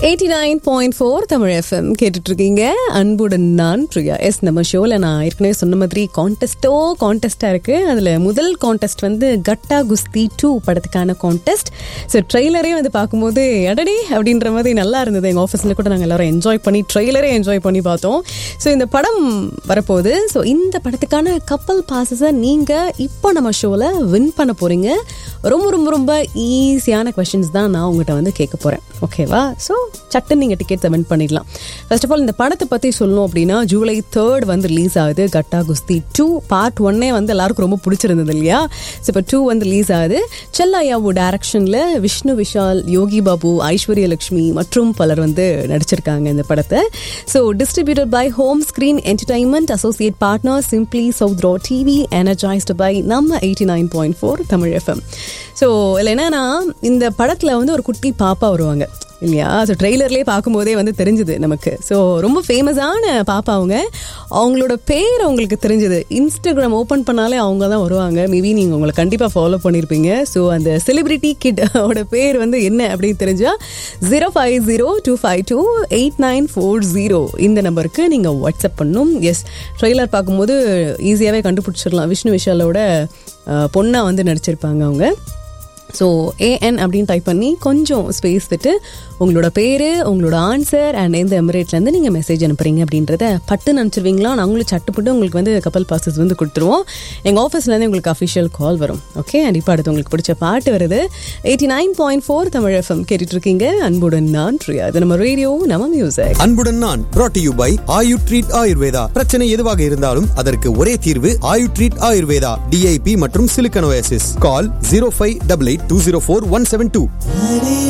eighty nine point four Tamil FM கேட்டுட்டு இருக்கீங்க அன்புடன் நான் பிரியா எஸ் நம்ம ஷோவில் நான் ஏற்கனவே சொன்ன மாதிரி கான்டெஸ்ட்டோ கான்டெஸ்ட்டாக இருக்குது அதில் முதல் கான்டெஸ்ட் வந்து கட்டா குஸ்தி டூ படத்துக்கான கான்டெஸ்ட் ஸோ ட்ரெய்லரே வந்து பார்க்கும்போது அடடே அப்படின்ற மாதிரி நல்லா இருந்தது எங்கள் ஆஃபீஸில் கூட நாங்கள் எல்லாரும் என்ஜாய் பண்ணி ட்ரெய்லரே என்ஜாய் பண்ணி பார்த்தோம் ஸோ இந்த படம் வரப்போகுது ஸோ இந்த படத்துக்கான கப்பல் பாசஸை நீங்கள் இப்போ நம்ம ஷோவில் வின் பண்ண போகிறீங்க ரொம்ப ரொம்ப ரொம்ப ஈஸியான கொஷின்ஸ் தான் நான் உங்கள்கிட்ட வந்து கேட்க போகிறேன் ஓகேவா ஸோ சட்டுன்னு நீங்கள் டிக்கெட்ஸை வின் பண்ணிடலாம் ஃபர்ஸ்ட் ஆஃப் ஆல் இந்த படத்தை பற்றி சொல்லணும் அப்படின்னா ஜூலை தேர்ட் வந்து ரிலீஸ் ஆகுது கட்டா குஸ்தி டூ பார்ட் ஒன்னே வந்து எல்லாருக்கும் ரொம்ப பிடிச்சிருந்தது இல்லையா ஸோ இப்போ டூ வந்து ரிலீஸ் ஆகுது செல்லாயாவு டைரக்ஷனில் விஷ்ணு விஷால் யோகி பாபு ஐஸ்வர்ய லட்சுமி மற்றும் பலர் வந்து நடிச்சிருக்காங்க இந்த படத்தை so distributed by home screen entertainment associate partner simply சவுத்ரோ டிவி எனர்ஜைஸ்டு பை நம்ம eighty nine point four Tamil FM so இதில் என்னன்னா இந்த படத்தில் வந்து ஒரு குட்டி பாப்பா வருவாங்க இல்லையா ஸோ ட்ரெய்லர்லேயே பார்க்கும்போதே வந்து தெரிஞ்சுது நமக்கு ஸோ ரொம்ப ஃபேமஸான பாப்பா அவங்க அவங்களோட பேர் அவங்களுக்கு தெரிஞ்சுது இன்ஸ்டாகிராம் ஓப்பன் பண்ணாலே அவங்க தான் வருவாங்க மேபி நீங்கள் உங்களை கண்டிப்பாக ஃபாலோ பண்ணியிருப்பீங்க ஸோ அந்த செலிபிரிட்டி கிட் அவட பேர் வந்து என்ன அப்படின்னு தெரிஞ்சா zero five zero two five two eight nine four zero இந்த நம்பருக்கு நீங்கள் வாட்ஸ்அப் பண்ணணும் எஸ் ட்ரெய்லர் பார்க்கும்போது ஈஸியாகவே கண்டுபிடிச்சிடலாம் விஷ்ணு விஷாலோட பொண்ணாக வந்து நடிச்சிருப்பாங்க அவங்க ஸோ ஏஎன் அப்படின்னு டைப் பண்ணி கொஞ்சம் ஸ்பேஸ் விட்டு உங்களோட பேர் உங்களோட ஆன்சர் அண்ட் எந்த எமிரேட்லேருந்து நீங்கள் மெசேஜ் அனுப்புறீங்க அப்படின்றத பட்டு நினச்சிருவீங்களா நாங்களும் சட்டுப்பட்டு உங்களுக்கு வந்து கப்பல் பாசஸ் வந்து கொடுத்துருவோம் எங்கள் ஆஃபீஸ்லேருந்து உங்களுக்கு அஃபிஷியல் கால் வரும் ஓகே அண்ட் இப்போ அடுத்து உங்களுக்கு பிடிச்ச பாட்டு வருது eighty nine point four Tamil FM கேட்டுட்டு இருக்கீங்க அன்புடன் நான் பிரியா அது நம்ம ரேடியோ நம்ம மியூசிக் அன்புடன் நான் brought to you by Ayu treat Ayurveda பிரச்சனை எதுவாக இருந்தாலும் அதற்கு ஒரே தீர்வு ஆயு ட்ரீட் ஆயுர்வேதா டிஐபி மற்றும் silicosis call zero five double eight two zero four one seven two